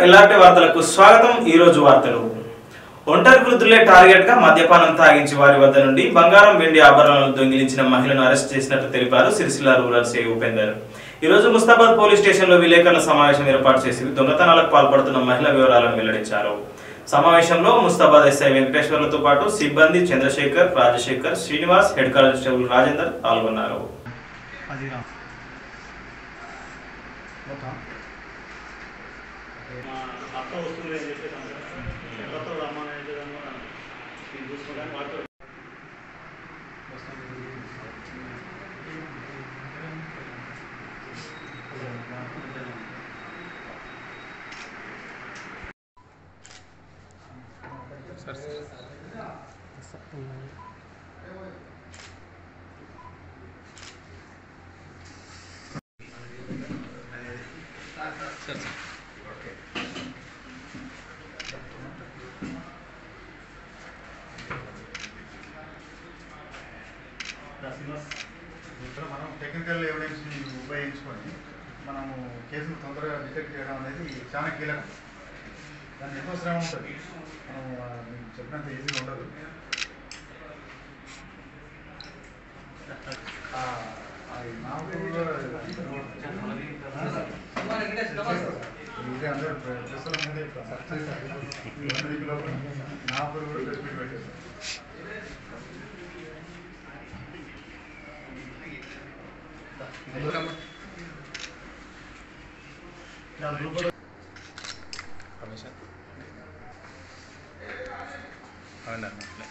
LRT వార్తలకు స్వాగతం ఈ రోజు వార్తలు ఒంటరి వృద్ధులే టార్గెట్ గా మద్యపానం తాగించి వారి వద్ద నుండి బంగారం వెండి ఆభరణాలను దొంగిలించిన మహిళను అరెస్ట్ చేసినట్టు తెలిపారు సిరిసిల్ల రూరల్ సే ఉపేందర్ ఈ రోజు ముస్తాబాద్ పోలీస్ స్టేషన్ లో విలేకరుల సమావేశం ఏర్పాటు చేసి దొంగతనాలకు పాల్పడుతున్న మహిళ వివరాలను వెల్లడించారు సమావేశంలో ముస్తాబాద్ ఎస్ఐ వెంకటేశ్వర్లతో పాటు సిబ్బంది చంద్రశేఖర్ రాజశేఖర్ శ్రీనివాస్ హెడ్ కానిస్టేబుల్ రాజేందర్ పాల్గొన్నారు అది రా మొత్తం మా అత్త వస్తుంది అని చెప్పేసి అన్నారు. ఎవరితో రమ్మని చెప్పేదాన్ని కూడా నేను చూసుకుంటాను వాటితో శ్రీనివాస్ ఇక్కడ మనం టెక్నికల్ ఎవిడెన్స్ని ఉపయోగించుకొని మనము కేసును తొందరగా డిటెక్ట్ చేయడం అనేది చాలా కీలకం దాన్ని ఎక్కువ శ్రమ ఉంటుంది మనం ఆ, మీకు చెప్పినంత ఈజీగా ఉండదు ఆ, అది నాకు కూడా ఇదే అందరూ ప్రెస్ల ముందే అందరికి లోపల నా పేరు కూడా ప్రెస్ మీట్ పెట్టారు నా గ్రూప్ కమిషన్ అవునా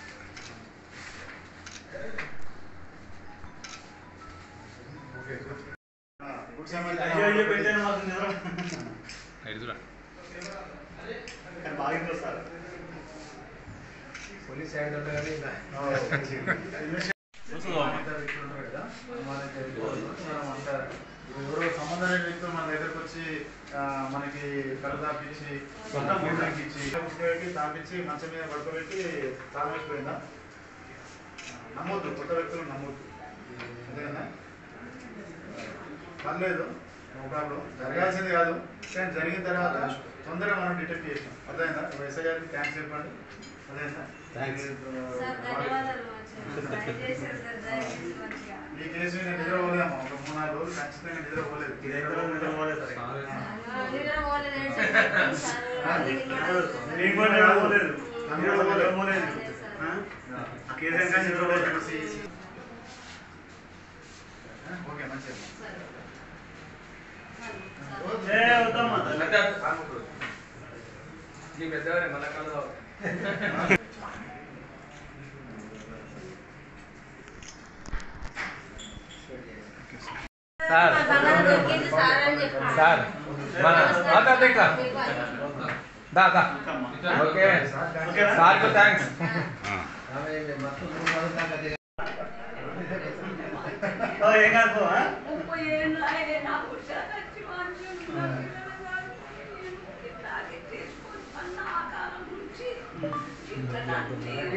ఓకే గుడ్ అయ్యో సామాన్ అయ్యో పెట్టాను మాకు నిద్ర ఎడుదురా కానీ బాగా ఇంట్లో సార్ పోలీస్ యాక్ట్ అంటే కానీ ఇలా ఎవరో సంబంధం లేని వ్యక్తులు మన దగ్గరకు వచ్చి ఆ, మనకి కళ్ళు తాపించి మూడుకి ఇచ్చి పెట్టి తాపించి మంచం మీద పడుకోబెట్టి తాగేసిపోయిందా నమ్మొద్దు కొత్త వ్యక్తులు నమ్మొద్దు అంతేనా పర్లేదు నో ప్రాబ్లం జరగాల్సింది కాదు కానీ జరిగిన తర్వాత తొందరగా మనం డిటెక్ట్ చేసాం అర్థమైందా ఎస్ఐ గారికి థ్యాంక్స్ చెప్పండి అర్థమైందా సార్ ధన్యవాదాలు దయచేసి సార్ దయచేసి మంచిగా ఈ కేసు నేను నిద్రపోలేము ఒక మూడు నాలుగు రోజులు ఖచ్చితంగా నిద్రపోలేదు ఇదైతే నిద్ర పోలేదు సార్ నిద్ర పోలేదు ఏంటి సార్? నేను కూడా నిద్ర పోలేదు నన్ను నిద్ర కూడా పోలేదు. పోలేదు. ఆ? ఆ కేసు ఇంకా నిద్ర పోలేదు ఓకే మంచిది ఏ వద్దమ్మా నీ పెద్దవారే మళ్ళా కాదు సార్ బంగారం దొరికింది సార్ అని చెప్పండి. సార్ మన మాతా దగ్గ దా దా ఓకే ఓకేనా? సార్కు థ్యాంక్స్ ఓ, ఏం కాదు పో, ఆ? ముప్పై ఏళ్ళు ఆయన నా పుట్టాక వచ్చి మనుషులు నా పిల్లలు కాదు. ఎందుకు ఇట్లాగే చేసుకొని అన్న ఆ కాలం నుంచి ఇట్లా నాకు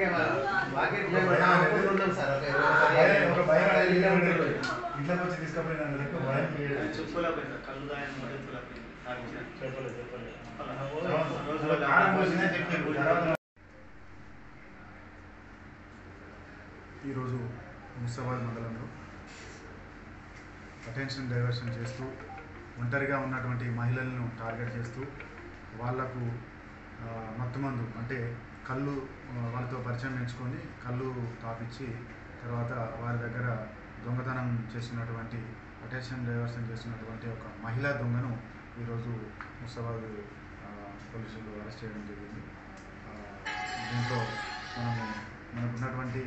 ఒక భయం అనేది ఇంట్లోకి వచ్చి తీసుకుపోయిన లెక్క భయం క్రియేట్ చెప్పుకోలేకపోయింది కళ్ళు దాని మొదలు చెప్పలేదు చెప్పలేదు కారం పోసిందే చెప్పారు తర్వాత ఈరోజు ముస్తాబాద్ మండలంలో అటెన్షన్ డైవర్షన్ చేస్తూ ఒంటరిగా ఉన్నటువంటి మహిళలను టార్గెట్ చేస్తూ వాళ్లకు ఆ, మత్తుమందు అంటే కళ్ళు ఆ, వాళ్ళతో పరిచయం పెంచుకొని కళ్ళు తాపిచ్చి తర్వాత వారి దగ్గర దొంగతనం చేసినటువంటి అటెన్షన్ డైవర్షన్ చేసినటువంటి ఒక మహిళా దొంగను ఈరోజు ముస్తాబాద్ ఆ, పోలీసులు అరెస్ట్ చేయడం జరిగింది ఆ, దీంట్లో మనము మనకున్నటువంటి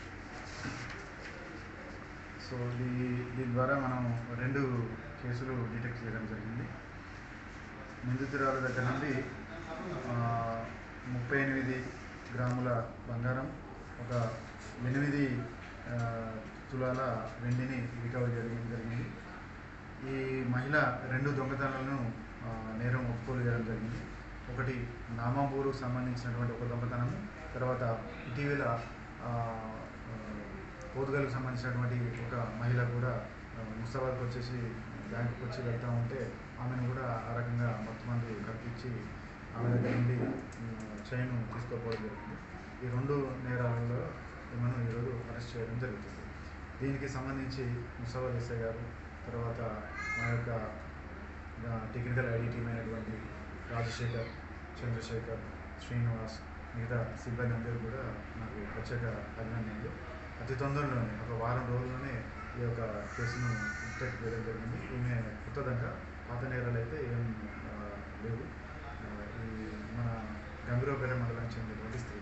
సో దీ దీని ద్వారా మనం రెండు కేసులు డిటెక్ట్ చేయడం జరిగింది నిందితురాల దగ్గర నుండి ఆ, ముప్పై ఎనిమిది గ్రాముల బంగారం ఒక ఎనిమిది ఆ, తులాల వెండిని రికవర్ చేయడం జరిగింది ఈ మహిళ రెండు దొంగతనాలను ఆ, నేరం ఒప్పుకోలు చేయడం జరిగింది ఒకటి నామాంపూరుకు సంబంధించినటువంటి ఒక దొంగతనం తర్వాత ఇటీవల ఆ, ఆ, పోతుగల్కి సంబంధించినటువంటి ఒక మహిళ కూడా ఆ, ముస్తాబాద్కి వచ్చేసి బ్యాంకుకి వచ్చి వెళ్తూ ఉంటే ఆమెను కూడా ఆ రకంగా మొత్తం మంది కల్పించి ఆమె దగ్గర నుండి చైన్ తీసుకోపోవడం జరిగింది ఈ రెండు నేరాలలో మనం ఈరోజు అరెస్ట్ చేయడం జరుగుతుంది దీనికి సంబంధించి ముసావర్ ఎస్ఐ గారు తర్వాత మా యొక్క ఆ, టెక్నికల్ ఐడి టీం అయినటువంటి రాజశేఖర్ చంద్రశేఖర్ శ్రీనివాస్ మిగతా సిబ్బంది అందరూ కూడా నాకు ప్రత్యేక అభినందనలు అతి తొందరలోనే ఒక వారం రోజుల్లోనే ఈ యొక్క కేసును డిటెక్ట్ చేయడం జరిగింది ఈమె కొత్తదంక పాత నేరాలు అయితే ఏం ఆ, లేవు ఆ, ఈ మన గంభీరపేట మండలానికి చెందినటువంటి స్త్రీ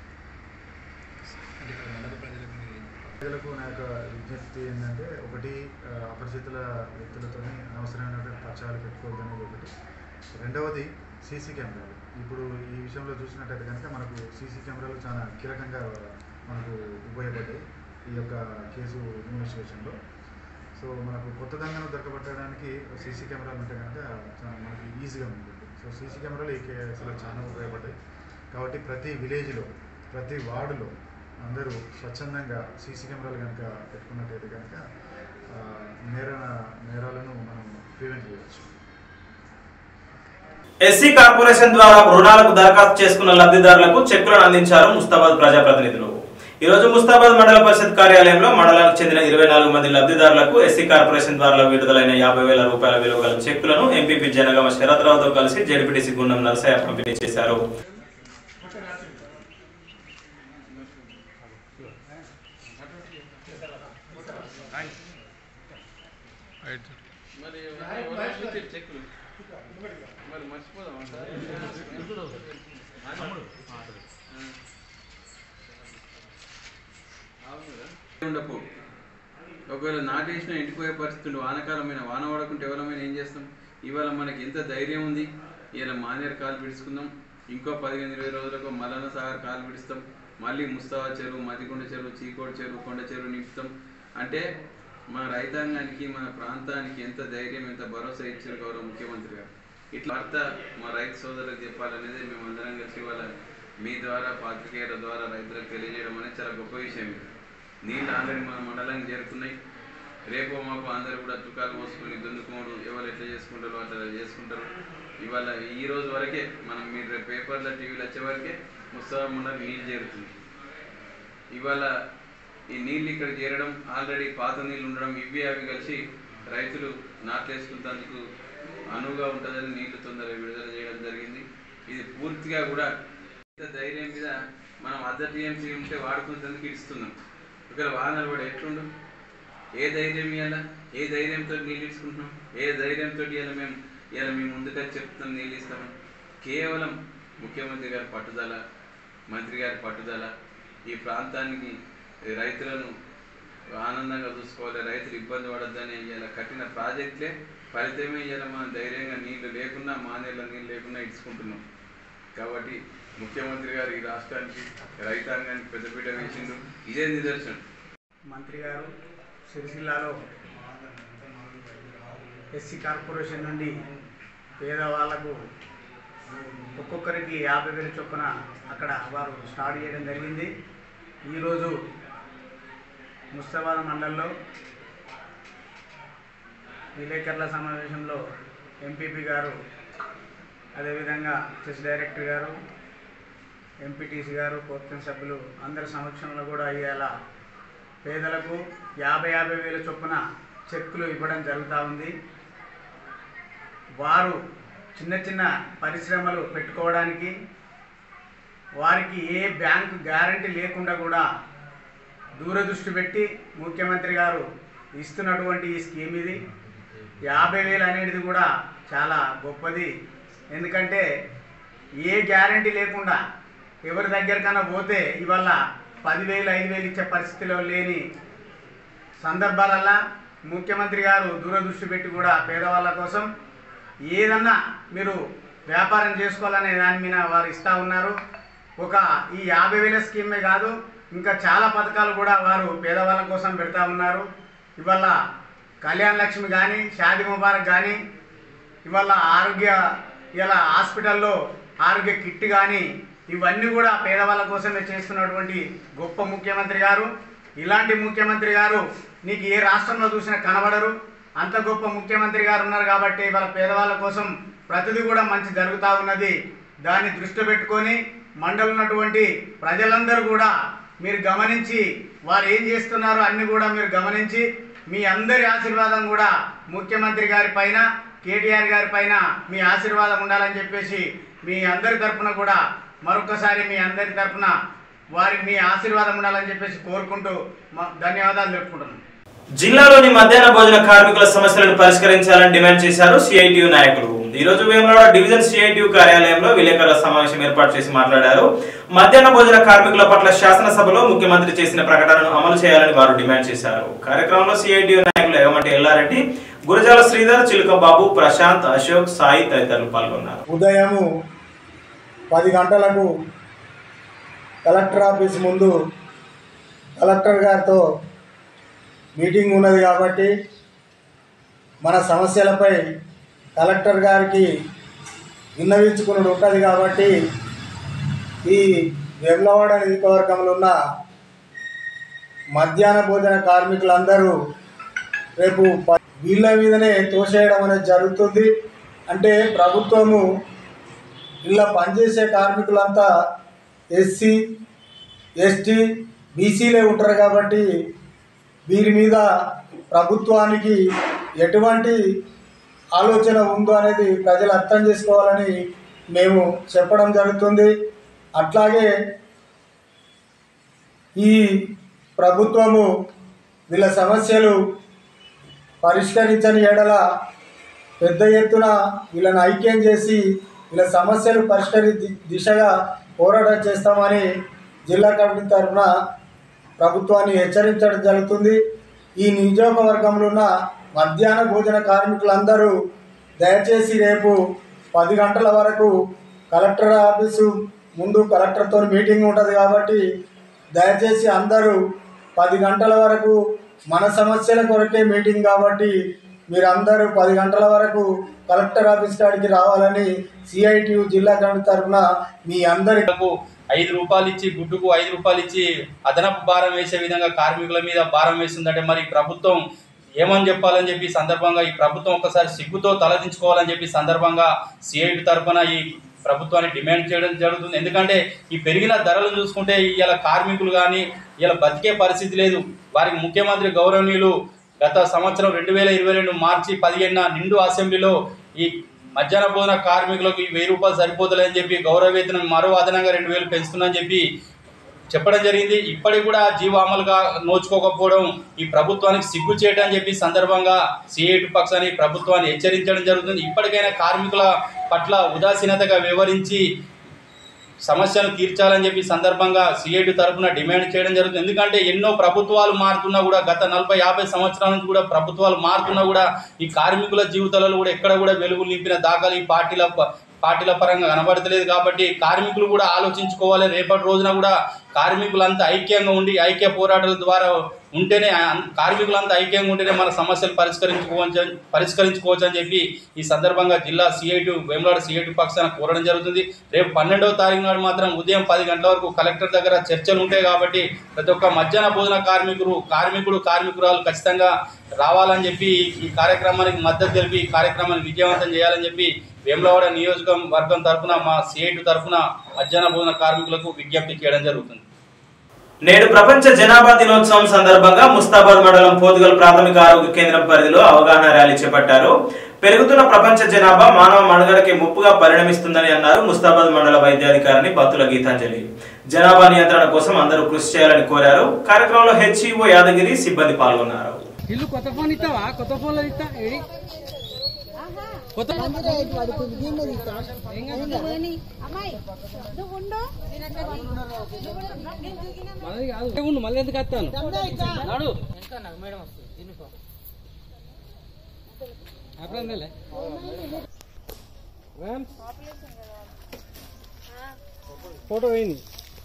ప్రజలకు నా యొక్క విజ్ఞప్తి ఏంటంటే ఒకటి ఆ, అపరిచితుల వ్యక్తులతో అనవసరమైనటువంటి పరిచయాలు పెట్టుకోవద్దు అనేది ఒకటి రెండవది సీసీ కెమెరాలు ఇప్పుడు ఈ విషయంలో చూసినట్టయితే కనుక మనకు సీసీ కెమెరాలు చాలా కీలకంగా మనకు ఉపయోగపడ్డాయి ఈ యొక్క కేసు ఇన్వెస్టిగేషన్లో సో మనకు కొత్త దంగను దొరకబట్టడానికి సీసీ కెమెరాలు ఉంటే కనుక చాలా మనకి ఈజీగా ఉంటుంది సో సీసీ కెమెరాలు ఈ కేసులో చాలా ఉపయోగపడ్డాయి కాబట్టి ప్రతి విలేజ్లో ప్రతి వార్డులో అందరూ స్వచ్ఛందంగా సీసీ కెమెరాలు కనుక పెట్టుకున్నట్టయితే కనుక ఆ, నేర నేరాలను మనం ప్రివెంట్ చేయవచ్చు ఎస్సీ కార్పొరేషన్ ద్వారా రుణాలకు దరఖాస్తు చేసుకున్న లబ్ధిదారులకు చెక్కులను అందించారు ముస్తాబాద్ ప్రజాప్రతినిధులు ఈ రోజు ముస్తాబాద్ మండల పరిషత్ కార్యాలయంలో మండలానికి చెందిన ఇరవై నాలుగు మంది లబ్ధిదారులకు ఎస్సీ కార్పొరేషన్ ద్వారా విడుదలైన యాభై వేల రూపాయల విలువ గల చెక్కులను ఎంపీపీ జనగామ శరత్రావుతో కలిసి జడ్పీటీసీ గుండం నరసయ్య పంపిణీ చేశారు మరి చెక్కులు మరి మర్చిపోదాం ఉండపు ఒకవేళ నాటేసిన ఎండిపోయే పరిస్థితి ఉండి వానకాలమైన వాన పడకుంటే ఎవరమైనా ఏం చేస్తాం ఇవాళ మనకి ఎంత ధైర్యం ఉంది ఇలా మానేరు కాలు పిడుచుకుందాం ఇంకో పదిహేను ఇరవై రోజులకు మల్లన్న సాగర్ కాలు పిడుస్తాం మళ్ళీ ముస్తావా చెరువు మదికొండ చెరువు చీకోడు చెరువు కొండ చెరువు నింపుతాం అంటే మన రైతాంగానికి మన ప్రాంతానికి ఎంత ధైర్యం ఎంత భరోసా ఇచ్చారు గౌరవ ముఖ్యమంత్రి గారు ఇట్లా వార్త మా రైతు సోదరులకు చెప్పాలనేది మేము అందరం కలిసి ఇవాళ మీ ద్వారా పాత్రికేయుల ద్వారా రైతులకు తెలియజేయడం అనేది చాలా గొప్ప విషయం ఇది నీళ్ళు ఆల్రెడీ మన మండలానికి చేరుకున్నాయి రేపు మాకు అందరూ కూడా తుకాలు మోసుకొని దున్నుకోడు ఎవరు ఎట్లా చేసుకుంటారో అట్లా చేసుకుంటారు ఇవాళ ఈ రోజు వరకే మనం మీరు రేపు పేపర్లో టీవీలో వచ్చే వరకే ముస్తాబా మండలం నీళ్ళు చేరుతుంది ఇవాళ ఈ నీళ్ళు ఇక్కడ చేరడం ఆల్రెడీ పాత నీళ్ళు ఉండడం ఇవి అవి కలిసి రైతులు నాట్లేసుకున్నందుకు అనువుగా ఉంటుందని నీళ్లు తొందరగా విడుదల చేయడం జరిగింది ఇది పూర్తిగా కూడా ఇంత ధైర్యం మీద మనం అద్దె టీఎంసీ ఉంటే వాడుకునేందుకు ఇస్తున్నాం ఒకవేళ వాహనాలు కూడా ఎట్లుండు ఏ ధైర్యం ఇవ్వాలా ఏ ధైర్యంతో నీళ్ళు ఇచ్చుకుంటున్నాం ఏ ధైర్యంతో ఇవాళ మేము ఇవాళ మేము ముందుగా చెప్తున్నాం నీళ్ళు ఇస్తాము కేవలం ముఖ్యమంత్రి గారి పట్టుదల మంత్రి గారి పట్టుదల ఈ ప్రాంతానికి రైతులను ఆనందంగా చూసుకోవాలి రైతులు ఇబ్బంది పడొద్దని ఇవాళ కట్టిన ప్రాజెక్టులే ఫలితమే ఇవాళ మనం ధైర్యంగా నీళ్లు లేకున్నా మానేళ్ళ నీళ్ళు లేకున్నా ఇచ్చుకుంటున్నాం కాబట్టి ముఖ్యమంత్రి గారు ఈ రాష్ట్రానికి రైతాంగానికి పెద్దపీట వేసిండు ఇదే నిదర్శనం మంత్రి గారు సిరిసిల్లాలో ఎస్సీ కార్పొరేషన్ నుండి పేదవాళ్లకు ఒక్కొక్కరికి యాభై వేల చొప్పున అక్కడ వారు స్టార్ట్ చేయడం జరిగింది ఈరోజు ముస్తాబాద్ మండలంలో విలేకరుల సమావేశంలో ఎంపీపీ గారు అదేవిధంగా చెస్ డైరెక్టర్ గారు ఎంపీటీసీ గారు కోర్టు సభ్యులు అందరి సమక్షంలో కూడా ఇవాళ పేదలకు యాభై యాభై వేల చొప్పున చెక్కులు ఇవ్వడం జరుగుతూ ఉంది వారు చిన్న చిన్న పరిశ్రమలు పెట్టుకోవడానికి వారికి ఏ బ్యాంకు గ్యారంటీ లేకుండా కూడా దూరదృష్టి పెట్టి ముఖ్యమంత్రి గారు ఇస్తున్నటువంటి ఈ స్కీమ్ ఇది యాభై వేలు అనేది కూడా చాలా గొప్పది ఎందుకంటే ఏ గ్యారంటీ లేకుండా ఎవరి దగ్గరికైనా పోతే ఇవాళ పదివేలు ఐదు వేలు ఇచ్చే పరిస్థితిలో లేని సందర్భాలల్లా ముఖ్యమంత్రి గారు దూరదృష్టి పెట్టి కూడా పేదవాళ్ళ కోసం ఏదన్నా మీరు వ్యాపారం చేసుకోవాలనే దాని మీద వారు ఇస్తూ ఉన్నారు ఒక ఈ యాభై వేల స్కీమే కాదు ఇంకా చాలా పథకాలు కూడా వారు పేదవాళ్ళ కోసం పెడతా ఉన్నారు ఇవాళ కళ్యాణ్ లక్ష్మి కానీ షాది ముబారక్ కానీ ఇవాళ ఆరోగ్య ఇలా హాస్పిటల్లో ఆరోగ్య కిట్ కానీ ఇవన్నీ కూడా పేదవాళ్ళ కోసమే చేస్తున్నటువంటి గొప్ప ముఖ్యమంత్రి గారు ఇలాంటి ముఖ్యమంత్రి గారు నీకు ఏ రాష్ట్రంలో చూసినా కనబడరు అంత గొప్ప ముఖ్యమంత్రి గారు ఉన్నారు కాబట్టి ఇవాళ పేదవాళ్ళ కోసం ప్రతిదీ కూడా మంచి జరుగుతూ ఉన్నది దాన్ని దృష్టి పెట్టుకొని మండలం ఉన్నటువంటి ప్రజలందరూ కూడా మీరు గమనించి వారు ఏం చేస్తున్నారో అన్ని కూడా మీరు గమనించి మీ అందరి ఆశీర్వాదం కూడా ముఖ్యమంత్రి గారి పైన కేటీఆర్ గారి పైన మీ ఆశీర్వాదం ఉండాలని చెప్పేసి మీ అందరి తరపున కూడా మరొకసారి మీ అందరి తరపున వారి మీ ఆశీర్వాదం ఉండాలని చెప్పేసి కోరుకుంటూ మ- ధన్యవాదాలు తెలుపుకుంటున్నాను జిల్లాలోని మధ్యాహ్న భోజన కార్మికుల సమస్యలను పరిష్కరించాలని డిమాండ్ చేశారు సిఐటియు నాయకులు ఈ రోజు వేములవాడ డివిజన్ సిఐటియు కార్యాలయంలో విలేకరుల సమావేశం ఏర్పాటు చేసి మాట్లాడారు మధ్యాహ్న భోజన కార్మికుల పట్ల శాసనసభలో ముఖ్యమంత్రి చేసిన ప్రకటనను అమలు చేయాలని వారు డిమాండ్ చేశారు కార్యక్రమంలో సిఐటియు నాయకులు ఎగమంటి ఎల్లారెడ్డి గురజాల శ్రీధర్ చిలుక బాబు ప్రశాంత్ అశోక్ సాయి తదితరులు పాల్గొన్నారు ఉదయము పది గంటలకు కలెక్టర్ ఆఫీస్ ముందు కలెక్టర్ గారితో మీటింగ్ ఉన్నది కాబట్టి మన సమస్యలపై కలెక్టర్ గారికి విన్నవించుకున్నది ఉంటుంది కాబట్టి ఈ వెమ్లవాడ నియోజకవర్గంలో ఉన్న మధ్యాహ్న భోజన కార్మికులందరూ రేపు ప- వీళ్ళ మీదనే తోసేయడం అనేది జరుగుతుంది అంటే ప్రభుత్వము ఇలా పనిచేసే కార్మికులంతా ఎస్సీ ఎస్టీ బీసీలే ఉంటారు కాబట్టి వీరి మీద ప్రభుత్వానికి ఎటువంటి ఆలోచన ఉందో అనేది ప్రజలు అర్థం చేసుకోవాలని మేము చెప్పడం జరుగుతుంది అట్లాగే ఈ ప్రభుత్వము వీళ్ళ సమస్యలు పరిష్కరించని ఎడల పెద్ద ఎత్తున వీళ్ళని ఐక్యం చేసి వీళ్ళ సమస్యలు పరిష్కరి ది- దిశగా పోరాటం చేస్తామని జిల్లా కమిటీ తరఫున ప్రభుత్వాన్ని హెచ్చరించడం జరుగుతుంది ఈ నియోజకవర్గంలో ఉన్న మధ్యాహ్న భోజన కార్మికులందరూ దయచేసి రేపు పది గంటల వరకు కలెక్టర్ ఆఫీసు ముందు కలెక్టర్తో మీటింగ్ ఉంటుంది కాబట్టి దయచేసి అందరూ పది గంటల వరకు మన సమస్యల కొరకే మీటింగ్ కాబట్టి మీరందరూ పది గంటల వరకు కలెక్టర్ ఆఫీస్ కాడికి రావాలని సిఐటియు జిల్లా కమిటీ తరఫున మీ అందరి కార్మికులకు ఐదు రూపాయలు ఇచ్చి గుడ్డుకు ఐదు రూపాయలు ఇచ్చి అదనపు భారం వేసే విధంగా కార్మికుల మీద భారం వేస్తుందంటే మరి ప్రభుత్వం ఏమని చెప్పాలని చెప్పి ఈ సందర్భంగా ఈ ప్రభుత్వం ఒకసారి సిగ్గుతో తలదించుకోవాలని చెప్పి ఈ సందర్భంగా సిఐటి తరఫున ఈ ప్రభుత్వాన్ని డిమాండ్ చేయడం జరుగుతుంది ఎందుకంటే ఈ పెరిగిన ధరలు చూసుకుంటే ఇలా కార్మికులు కానీ ఇలా బతికే పరిస్థితి లేదు వారికి ముఖ్యమంత్రి గౌరవనీయులు గత సంవత్సరం రెండు వేల ఇరవై రెండు మార్చి పదిహేనున నిండు అసెంబ్లీలో ఈ మధ్యాహ్న భోజన కార్మికులకు ఈ వెయ్యి రూపాయలు సరిపోతలేదని చెప్పి గౌరవ వేతనం మరో అదనంగా రెండు వేలు పెంచుతుందని చెప్పి చెప్పడం జరిగింది ఇప్పటికి కూడా జీవో అమలుగా నోచుకోకపోవడం ఈ ప్రభుత్వానికి సిగ్గు చేయడం అని చెప్పి ఈ సందర్భంగా సిఐటి పక్షాన్ని ప్రభుత్వాన్ని హెచ్చరించడం జరుగుతుంది ఇప్పటికైనా కార్మికుల పట్ల ఉదాసీనతగా వివరించి సమస్యను తీర్చాలని చెప్పి ఈ సందర్భంగా సిఐటి తరఫున డిమాండ్ చేయడం జరుగుతుంది ఎందుకంటే ఎన్నో ప్రభుత్వాలు మారుతున్నా కూడా గత నలభై యాభై సంవత్సరాల నుంచి కూడా ప్రభుత్వాలు మారుతున్నా కూడా ఈ కార్మికుల జీవితాలలో కూడా ఎక్కడ కూడా వెలుగు నింపిన దాఖలు ఈ పార్టీల ప- పార్టీల పరంగా కనబడతలేదు కాబట్టి కార్మికులు కూడా ఆలోచించుకోవాలి రేపటి రోజున కూడా కార్మికులంతా ఐక్యంగా ఉండి ఐక్య పోరాటాల ద్వారా ఉంటేనే ఆ- కార్మికులంతా ఐక్యంగా ఉంటేనే మన సమస్యలు పరిష్కరించుకోవచ్చు పరిష్కరించుకోవచ్చు అని చెప్పి ఈ సందర్భంగా జిల్లా సిఐటి వేములాడ సిఐటి పక్షాన కోరడం జరుగుతుంది రేపు పన్నెండవ తారీఖు నాడు మాత్రం ఉదయం పది గంటల వరకు కలెక్టర్ దగ్గర చర్చలు ఉంటాయి కాబట్టి ప్రతి ఒక్క మధ్యాహ్న భోజన కార్మికులు కార్మికుడు కార్మికురాలు ఖచ్చితంగా రావాలని చెప్పి ఈ కార్యక్రమానికి మద్దతు తెలిపి ఈ కార్యక్రమాన్ని విజయవంతం చేయాలని చెప్పి వేములవాడ నియోజకవర్గం తరఫున మా సిఐటి తరఫున మధ్యాహ్న భోజన కార్మికులకు విజ్ఞప్తి చేయడం జరుగుతుంది నేడు ప్రపంచ జనాభా దినోత్సవం సందర్భంగా ముస్తాబాద్ మండలం పోతుగల్ ప్రాథమిక ఆరోగ్య కేంద్రం పరిధిలో అవగాహన ర్యాలీ చేపట్టారు పెరుగుతున్న ప్రపంచ జనాభా మానవ మనుగడకి ముప్పుగా పరిణమిస్తుందని అన్నారు ముస్తాబాద్ మండల వైద్యాధికారిని బత్తుల గీతాంజలి జనాభా నియంత్రణ కోసం అందరూ కృషి చేయాలని కోరారు కార్యక్రమంలో హెచ్ఈఓ యాదగిరి సిబ్బంది పాల్గొన్నారు ఇల్లు కొత్త ఫోన్ ఇస్తావా కొత్త ఫోన్లో ఇస్తా ఏడి కొత్త మనది కాదు ఏ ఉండు మళ్ళీ ఎందుకు వస్తాను నాడు అప్పుడందలే ఫోటో వేయింది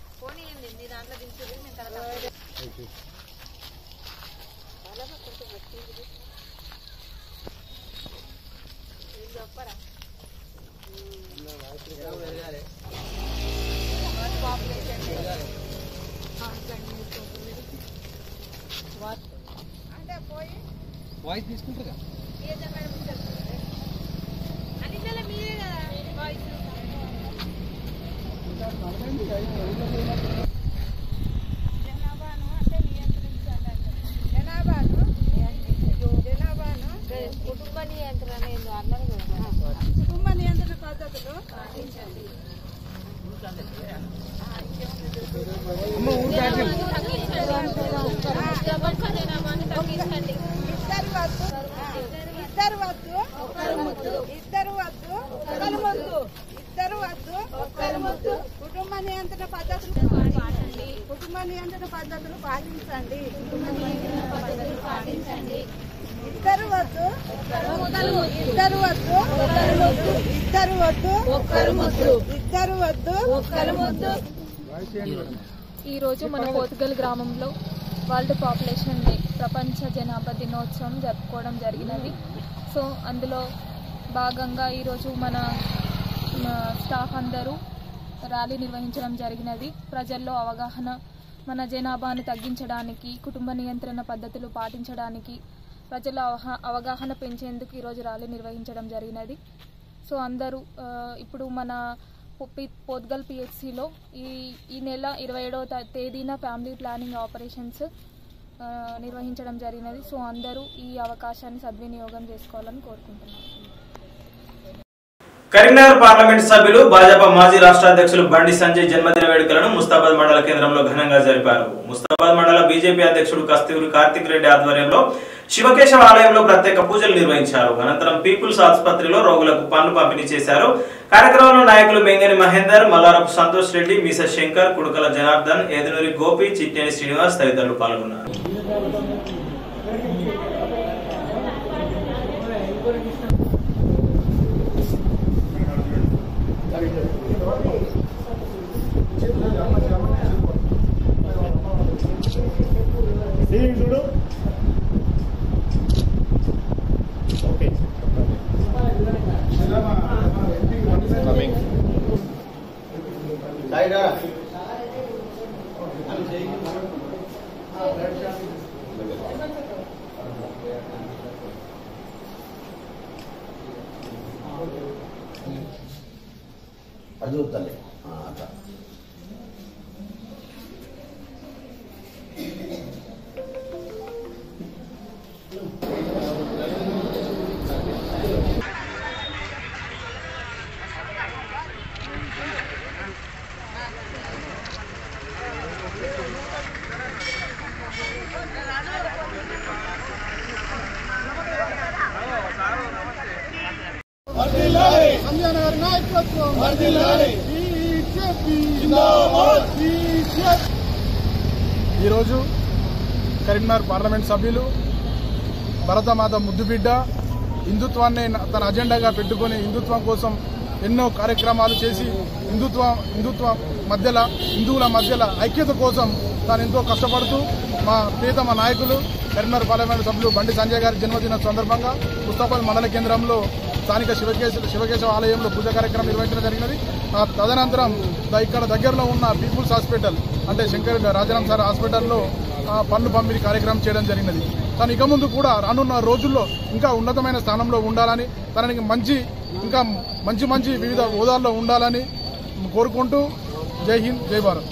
వాయిస్ తీసుకుంటారా కుటుంబ నియంత్రణ ఏందో అన్నారు కదా కుటుంబ నియంత్రణ పద్ధతులు పాటించండి ఇద్దరు వద్దు ఇద్దరు వద్దు ఒక్కరు ముద్దు ఇద్దరు వద్దు ఒక్కరు ముద్దు ఇద్దరు వద్దు ఒక్కరు ముద్దు కుటుంబ నియంత్రణ పద్ధతులు పాటించండి కుటుంబ నియంత్రణ పద్ధతులు పాటించండి కుటుంబ నియంత్రణ పద్ధతులు పాటించండి ఇద్దరు వద్దు ఇద్దరు వద్దు ఒక్కరు ముద్దు ఇద్దరు వద్దు ఒక్కరు ముద్దు ఇద్దరు వద్దు ఒక్కరు ముద్దు ఈరోజు మన పోతుగల్ గ్రామంలో వరల్డ్ పాపులేషన్ డే ప్రపంచ జనాభా దినోత్సవం జరుపుకోవడం జరిగినది సో అందులో భాగంగా ఈరోజు మన మన స్టాఫ్ అందరూ ర్యాలీ నిర్వహించడం జరిగినది ప్రజల్లో అవగాహన మన జనాభాను తగ్గించడానికి కుటుంబ నియంత్రణ పద్ధతులు పాటించడానికి ప్రజల అవహ- అవగాహన పెంచేందుకు ఈరోజు ర్యాలీ నిర్వహించడం జరిగినది సో అందరూ ఆ, ఇప్పుడు మన పొప్పి- పోత్గల్ పిహెచ్సిలో ఈ ఈ నెల ఇరవై ఏడవ తేదీన ఫ్యామిలీ ప్లానింగ్ ఆపరేషన్స్ ఆ, నిర్వహించడం జరిగినది సో అందరూ ఈ అవకాశాన్ని సద్వినియోగం చేసుకోవాలని కోరుకుంటున్నాను కరీంనగర్ పార్లమెంట్ సభ్యులు భాజపా మాజీ రాష్ట్ర అధ్యక్షులు బండి సంజయ్ జన్మదిన వేడుకలను ముస్తాబాద్ మండల కేంద్రంలో ఘనంగా జరిపారు ముస్తాబాద్ మండల బీజేపీ అధ్యక్షుడు కస్తూరి కార్తిక్ రెడ్డి ఆధ్వర్యంలో శివకేశవ ఆలయంలో ప్రత్యేక పూజలు నిర్వహించారు అనంతరం పీపుల్స్ ఆసుపత్రిలో రోగులకు పనులు పంపిణీ చేశారు కార్యక్రమంలో నాయకులు మెంగని మహేందర్ మల్లారపు సంతోష్ రెడ్డి మీస శంకర్ కుడుకల జనార్దన్ ఏదునూరి గోపి చిట్టేని శ్రీనివాస్ తదితరులు పాల్గొన్నారు చూడు ఓకే అది చూస్తాలే అట్లా సంజయనగర్ నాయకత్వం బీజేపీ బీజేపీ ఈరోజు కరీంనగర్ పార్లమెంట్ సభ్యులు భరతమాత ముద్దుబిడ్డ హిందుత్వాన్ని తన అజెండాగా పెట్టుకొని హిందుత్వం కోసం ఎన్నో కార్యక్రమాలు చేసి హిందుత్వ హిందుత్వ మధ్యలో హిందువుల మధ్యలో ఐక్యత కోసం తాను ఎంతో కష్టపడుతూ మా ప్రియతమ నాయకులు కరీంనగర్ పార్లమెంట్ సభ్యులు బండి సంజయ్ గారి జన్మదిన సందర్భంగా ముస్తాబాద్ మండల కేంద్రంలో స్థానిక శివకేశ శివకేశవ ఆలయంలో పూజ కార్యక్రమం నిర్వహించడం జరిగినది ఆ తదనంతరం ద- ఇక్కడ దగ్గరలో ఉన్న పీపుల్స్ హాస్పిటల్ అంటే శంకర్ రాజారాం సార్ హాస్పిటల్లో ఆ, పన్ను పంపిణీ కార్యక్రమం చేయడం జరిగినది తను ఇక ముందు కూడా రానున్న రోజుల్లో ఇంకా ఉన్నతమైన స్థానంలో ఉండాలని తనకి మంచి ఇంకా మంచి మంచి వివిధ హోదాల్లో ఉండాలని కోరుకుంటూ జై హింద్ జై భారత్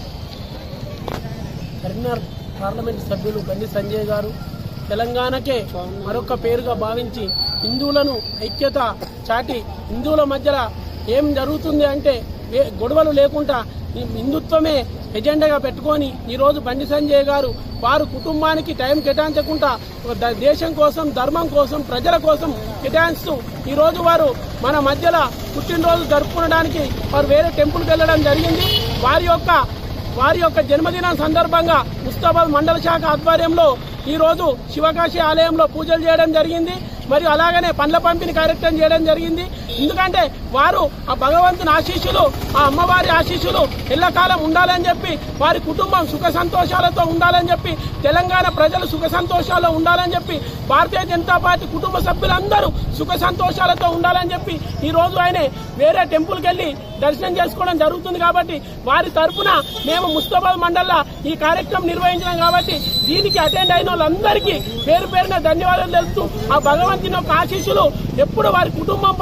కరీంనగర్ పార్లమెంట్ సభ్యులు బండి సంజయ్ గారు తెలంగాణకే మరొక పేరుగా భావించి హిందువులను ఐక్యత చాటి హిందువుల మధ్యలో ఏం జరుగుతుంది అంటే ఏ- గొడవలు లేకుండా ఈ హిందుత్వమే ఎజెండాగా పెట్టుకొని ఈరోజు బండి సంజయ్ గారు వారు కుటుంబానికి టైం కేటాయించకుండా ద- దేశం కోసం ధర్మం కోసం ప్రజల కోసం కేటాయిస్తూ ఈరోజు వారు మన మధ్యలో పుట్టినరోజు జరుపుకోవడానికి వారు వేరే టెంపుల్కి వెళ్ళడం జరిగింది వారి యొక్క వారి యొక్క జన్మదినం సందర్భంగా ముస్తాబాద్ మండల శాఖ ఆధ్వర్యంలో ఈ రోజు శివకాశి ఆలయంలో పూజలు చేయడం జరిగింది మరియు అలాగనే పండ్ల పంపిణీ కార్యక్రమం చేయడం జరిగింది ఎందుకంటే వారు ఆ భగవంతుని ఆశీస్సులు ఆ అమ్మవారి ఆశీస్సులు ఎల్లకాలం ఉండాలని చెప్పి వారి కుటుంబం సుఖ సంతోషాలతో ఉండాలని చెప్పి తెలంగాణ ప్రజలు సుఖ సంతోషాల్లో ఉండాలని చెప్పి భారతీయ జనతా పార్టీ కుటుంబ సభ్యులందరూ సుఖ సంతోషాలతో ఉండాలని చెప్పి ఈ రోజు ఆయన వేరే టెంపుల్కి వెళ్ళి దర్శనం చేసుకోవడం జరుగుతుంది కాబట్టి వారి తరపున మేము ముస్తాబాద్ మండల్లో ఈ కార్యక్రమం నిర్వహించినాం కాబట్టి దీనికి అటెండ్ అయిన వాళ్ళందరికీ పేరు పేరున ధన్యవాదాలు తెలుపుతూ ఆ భగవంతుని యొక్క ఆశీస్సులు ఎప్పుడు వారి కుటుంబం పైన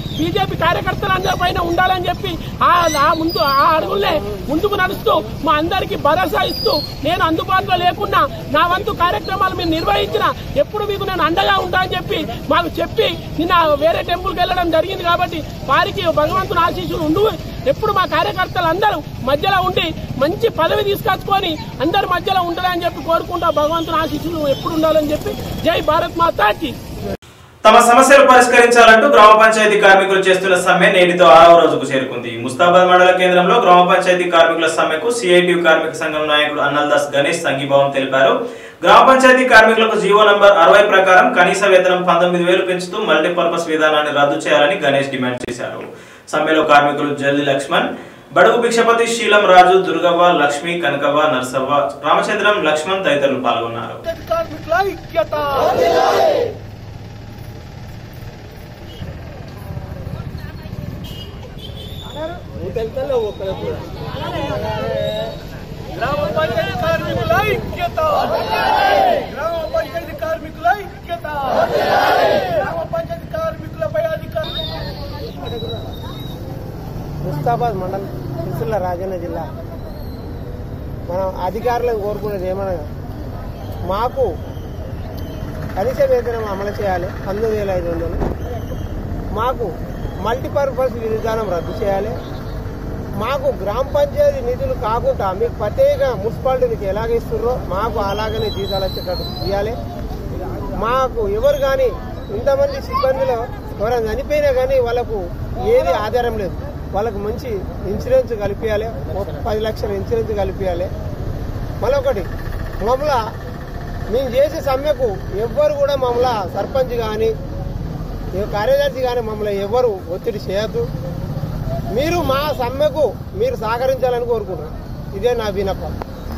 బీజేపీ కార్యకర్తలందరి పైన ఉండాలని చెప్పి ఆ ఆ ముందు ఆ అడుగులే ముందుకు నడుస్తూ మా అందరికీ భరోసా ఇస్తూ నేను అందుబాటులో లేకున్నా నా వంతు కార్యక్రమాలు మీరు నిర్వహించిన ఎప్పుడు మీకు నేను అండగా ఉంటా అని చెప్పి మాకు చెప్పి నిన్న వేరే టెంపుల్కి వెళ్ళడం జరిగింది కాబట్టి వారికి భగవంతుని ఆశీస్సులు ఉండు ఎప్పుడు మా కార్యకర్తలు అందరూ మధ్యలో ఉండి మంచి పదవి తీసుకొచ్చుకొని అందరి మధ్యలో ఉండాలని చెప్పి కోరుకుంటా భగవంతుని ఆశీస్సులు ఎప్పుడు ఉండాలని చెప్పి జై భారత్ మాతాకి తమ సమస్యలు పరిష్కరించాలంటూ గ్రామ పంచాయతీ కార్మికులు చేస్తున్న సమ్మె నేటితో ఆరవ రోజుకు చేరుకుంది ముస్తాబాద్ మండల కేంద్రంలో గ్రామ పంచాయతీ కార్మికుల సమ్మెకు సిఐటియు కార్మిక సంఘం నాయకుడు అన్నల్దాస్ గణేష్ సంఘీభావం తెలిపారు గ్రామ పంచాయతీ కార్మికులకు జీవో నంబర్ అరవై ప్రకారం కనీస వేతనం పంతొమ్మిది వేలు పెంచుతూ మల్టీపర్పస్ విధానాన్ని రద్దు చేయాలని గణేష్ డిమాండ్ చేశారు సమ్మెలో కార్మికులు జల్ది లక్ష్మణ్ బడుగు భిక్షపతి శీలం రాజు దుర్గవ్వ లక్ష్మి కనకవ్వ నర్సవ్వ రామచంద్రం లక్ష్మణ్ తదితరులు పాల్గొన్నారు కార్మికుల ఐక్యత గ్రామ పంచాయతీ కార్మికుల ఐక్యత గ్రామ పంచాయతీ కార్మికుల ఐక్యత గ్రామ పంచాయతీ కార్మికులపై అధికారులు ముస్తాబాద్ మండలం సిరిసిల్ల రాజన్న జిల్లా మనం అధికారులను కోరుకునేది ఏమనగా మాకు కనీస వేతనం అమలు చేయాలి పంతొమ్మిది వేల ఐదు వందలు మాకు మల్టీపర్పస్ విధానం రద్దు చేయాలి మాకు గ్రామ పంచాయతీ నిధులు కాకుండా మీకు ప్రత్యేక మున్సిపాలిటీకి ఎలాగ ఇస్తున్నారో మాకు అలాగనే జీతాలు వచ్చేటట్టు ఇవ్వాలి మాకు ఎవరు కానీ ఇంతమంది సిబ్బందిలో ఎవరైనా చనిపోయినా కానీ వాళ్ళకు ఏది ఆధారం లేదు వాళ్ళకు మంచి ఇన్సూరెన్స్ కలిపియాలి ఒక పది లక్షల ఇన్సూరెన్స్ కలిపియాలి మళ్ళొకటి మమ్మల్ని మేము చేసే సమ్మెకు ఎవ్వరు కూడా మమ్మల్ని సర్పంచ్ కానీ ఏ కార్యదర్శి కానీ మమ్మల్ని ఎవరు ఒత్తిడి చేయొద్దు మీరు మా సమ్మెకు మీరు సహకరించాలని కోరుకుంటున్నాను ఇదే నా వినపం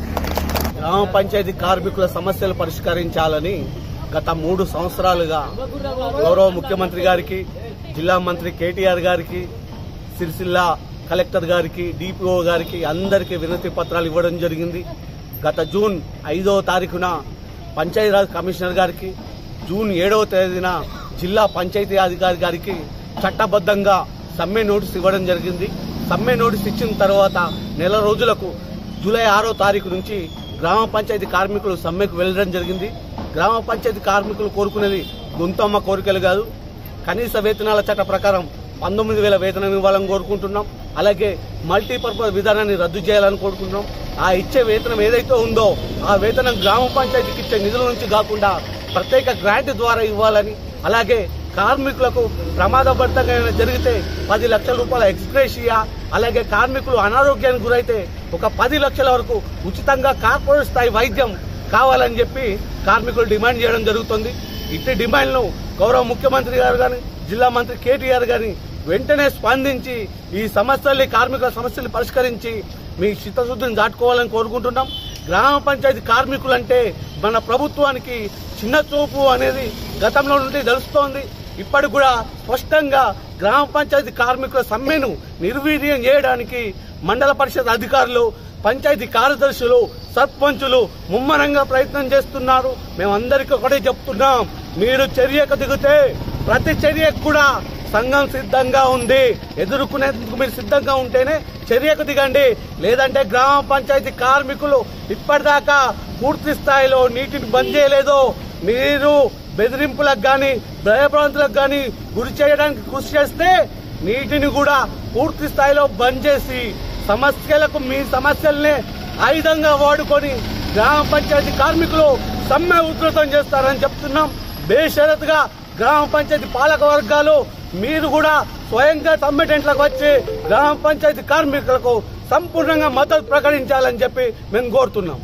గ్రామ పంచాయతీ కార్మికుల సమస్యలు పరిష్కరించాలని గత మూడు సంవత్సరాలుగా గౌరవ ముఖ్యమంత్రి గారికి జిల్లా మంత్రి కేటీఆర్ గారికి సిరిసిల్ల కలెక్టర్ గారికి డిపిఓ గారికి అందరికీ వినతి పత్రాలు ఇవ్వడం జరిగింది గత జూన్ ఐదవ తారీఖున పంచాయతీరాజ్ కమిషనర్ గారికి జూన్ ఏడవ తేదీన జిల్లా పంచాయతీ అధికారి గారికి చట్టబద్ధంగా సమ్మె నోటీస్ ఇవ్వడం జరిగింది సమ్మె నోటీస్ ఇచ్చిన తర్వాత నెల రోజులకు జూలై ఆరో తారీఖు నుంచి గ్రామ పంచాయతీ కార్మికులు సమ్మెకు వెళ్ళడం జరిగింది గ్రామ పంచాయతీ కార్మికులు కోరుకునేది గొంతమ్మ కోరికలు కాదు కనీస వేతనాల చట్ట ప్రకారం పంతొమ్మిది వేల వేతనం ఇవ్వాలని కోరుకుంటున్నాం అలాగే మల్టీపర్పస్ విధానాన్ని రద్దు చేయాలని కోరుకుంటున్నాం ఆ ఇచ్చే వేతనం ఏదైతే ఉందో ఆ వేతనం గ్రామ పంచాయతీకి ఇచ్చే నిధుల నుంచి కాకుండా ప్రత్యేక గ్రాంట్ ద్వారా ఇవ్వాలని అలాగే కార్మికులకు ప్రమాదభరితంగా ఏమైనా జరిగితే పది లక్షల రూపాయల ఎక్స్గ్రేషియా అలాగే కార్మికులు అనారోగ్యానికి గురైతే ఒక పది లక్షల వరకు ఉచితంగా కార్పొరేట్ స్థాయి వైద్యం కావాలని చెప్పి కార్మికులు డిమాండ్ చేయడం జరుగుతుంది ఇట్టి డిమాండ్ను గౌరవ ముఖ్యమంత్రి గారు కానీ జిల్లా మంత్రి కేటీఆర్ గారిని వెంటనే స్పందించి ఈ సమస్యల్ని కార్మికుల సమస్యలు పరిష్కరించి మీ చిత్తశుద్ధిని దాటుకోవాలని కోరుకుంటున్నాం గ్రామ పంచాయతీ కార్మికులంటే మన ప్రభుత్వానికి చిన్న చూపు అనేది గతంలో నుండి తెలుస్తోంది ఇప్పటికి కూడా స్పష్టంగా గ్రామ పంచాయతీ కార్మికుల సమ్మెను నిర్వీర్యం చేయడానికి మండల పరిషత్ అధికారులు పంచాయతీ కార్యదర్శులు సర్పంచులు ముమ్మరంగా ప్రయత్నం చేస్తున్నారు మేమందరికీ ఒకటే చెప్తున్నాం మీరు చర్యకు దిగితే ప్రతి చర్యకు కూడా సంఘం సిద్ధంగా ఉంది ఎదుర్కొనేందుకు మీరు సిద్ధంగా ఉంటేనే చర్యకు దిగండి లేదంటే గ్రామ పంచాయతీ కార్మికులు ఇప్పటిదాకా పూర్తి స్థాయిలో నీటిని బంద్ చేయలేదు మీరు బెదిరింపులకు కానీ భయభ్రాంతులకు కానీ గురి చేయడానికి కృషి చేస్తే నీటిని కూడా పూర్తి స్థాయిలో బంద్ చేసి సమస్యలకు మీ సమస్యల్ని ఆయుధంగా వాడుకొని గ్రామ పంచాయతీ కార్మికులు సమ్మె ఉధృతం చేస్తారని చెప్తున్నాం బేషరతుగా గ్రామ పంచాయతీ పాలక వర్గాలు మీరు కూడా స్వయంగా సమ్మె టెంట్లకు వచ్చి గ్రామ పంచాయతీ కార్మికులకు సంపూర్ణంగా మద్దతు ప్రకటించాలని చెప్పి మేము కోరుతున్నాం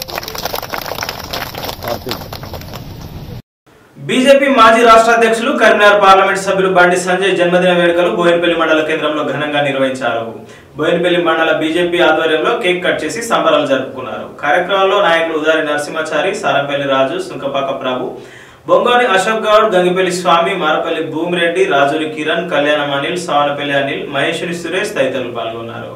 బీజేపీ మాజీ రాష్ట్ర అధ్యక్షులు కరీంనగర్ పార్లమెంట్ సభ్యులు బండి సంజయ్ జన్మదిన వేడుకలు బోయినపల్లి మండల కేంద్రంలో ఘనంగా నిర్వహించారు బోయినపల్లి మండల బీజేపీ ఆధ్వర్యంలో కేక్ కట్ చేసి సంబరాలు జరుపుకున్నారు కార్యక్రమంలో నాయకులు ఉదారి నరసింహాచారి సారంపల్లి రాజు సుంకపాక ప్రభు బొంగోని అశోక్ గౌడ్ గంగిపల్లి స్వామి మారపల్లి భూమిరెడ్డి రాజురి కిరణ్ కళ్యాణం అనిల్ సావనపల్లి అనిల్ మహేశ్వరి సురేష్ తదితరులు పాల్గొన్నారు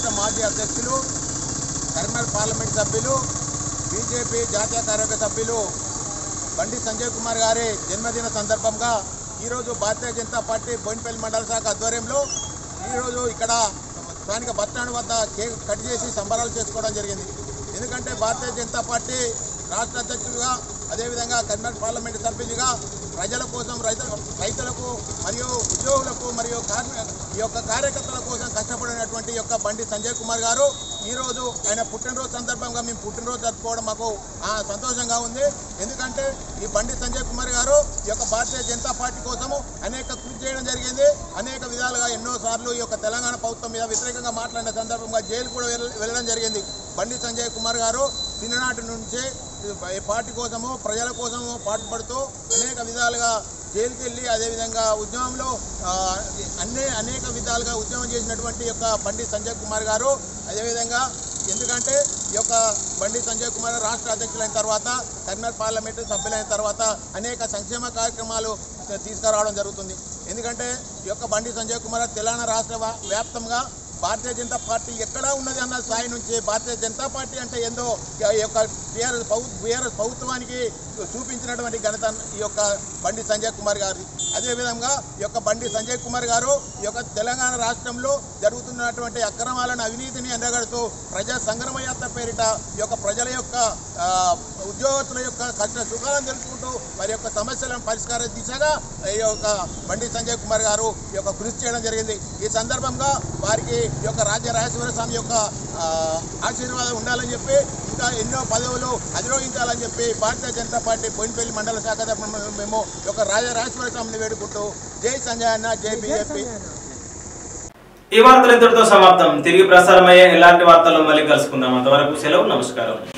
రాష్ట్ర మాజీ అధ్యక్షులు కరీంనగర్ పార్లమెంట్ సభ్యులు బీజేపీ జాతీయ కార్యవర్గ సభ్యులు బండి సంజయ్ కుమార్ గారి జన్మదిన సందర్భంగా ఈరోజు భారతీయ జనతా పార్టీ బోయినపల్లి మండల శాఖ ఆధ్వర్యంలో ఈరోజు ఇక్కడ స్థానిక బస్టాండ్ వద్ద కేక్ కట్ చేసి సంబరాలు చేసుకోవడం జరిగింది ఎందుకంటే భారతీయ జనతా పార్టీ రాష్ట్ర అధ్యక్షులుగా అదేవిధంగా కర్ణాటక పార్లమెంటు సభ్యులుగా ప్రజల కోసం రైతు రైతులకు మరియు ఉద్యోగులకు మరియు కార్మి ఈ యొక్క కార్యకర్తల కోసం కష్టపడినటువంటి ఈ యొక్క బండి సంజయ్ కుమార్ గారు ఈరోజు ఆయన పుట్టినరోజు సందర్భంగా మేము పుట్టినరోజు జరుపుకోవడం మాకు ఆ, సంతోషంగా ఉంది ఎందుకంటే ఈ బండి సంజయ్ కుమార్ గారు ఈ యొక్క భారతీయ జనతా పార్టీ కోసము అనేక కృషి చేయడం జరిగింది అనేక విధాలుగా ఎన్నో సార్లు ఈ యొక్క తెలంగాణ ప్రభుత్వం మీద వ్యతిరేకంగా మాట్లాడిన సందర్భంగా జైలు కూడా వెళ్ళ- వెళ్ళడం జరిగింది బండి సంజయ్ కుమార్ గారు చిన్ననాటి నుంచే ఈ పార్టీ కోసము ప్రజల కోసము పాటుపడుతూ అనేక విధాలుగా జైలుకి వెళ్ళి అదేవిధంగా ఉద్యమంలో ఆ, అన్ని అనేక విధాలుగా ఉద్యమం చేసినటువంటి యొక్క బండి సంజయ్ కుమార్ గారు అదేవిధంగా ఎందుకంటే ఈ యొక్క బండి సంజయ్ కుమార్ రాష్ట్ర అధ్యక్షులైన తర్వాత కర్నూలు పార్లమెంటు సభ్యులైన తర్వాత అనేక సంక్షేమ కార్యక్రమాలు తీసుకురావడం జరుగుతుంది ఎందుకంటే ఈ యొక్క బండి సంజయ్ కుమార్ తెలంగాణ రాష్ట్ర వ్యాప్- వ్యాప్తంగా భారతీయ జనతా పార్టీ ఎక్కడా ఉన్నది అన్న స్థాయి నుంచి భారతీయ జనతా పార్టీ అంటే ఏందో ఈ యొక్క టీఆర్ఎస్ బీఆర్ఎస్ ప్రభుత్వానికి చూపించినటువంటి ఘనత ఈ యొక్క బండి సంజయ్ కుమార్ గారి అదేవిధంగా ఈ యొక్క బండి సంజయ్ కుమార్ గారు ఈ యొక్క తెలంగాణ రాష్ట్రంలో జరుగుతున్నటువంటి అక్రమాలను అవినీతిని ఎండగడుతూ ప్రజా సంగ్రమ యాత్ర పేరిట ఈ యొక్క ప్రజల యొక్క ఆ, ఉద్యోగస్తుల యొక్క కష్ట సుఖాలను తెలుసుకుంటూ వారి యొక్క సమస్యలను పరిష్కార దిశగా ఈ యొక్క బండి సంజయ్ కుమార్ గారు ఈ యొక్క కృషి చేయడం జరిగింది ఈ సందర్భంగా వారికి ఈ యొక్క రాజ్య రాజేశ్వర స్వామి యొక్క ఆ, ఆశీర్వాదం ఉండాలని చెప్పి ఇంకా ఎన్నో పదవులు అధిరోహించాలని చెప్పి భారతీయ జనతా పార్టీ బోయినపల్లి మండల శాఖ తరఫున మేము ఈ యొక్క రాజా రాజేశ్వర స్వామిని వేడుకుంటూ జై సంజయ్ అన్న జై బీజేపీ ఈ వార్తలు ఇంతటితో సమాప్తం తిరిగి ప్రసారమయ్యే ఎలాంటి వార్తల్లో మళ్ళీ కలుసుకుందాం అంతవరకు సెలవు నమస్కారం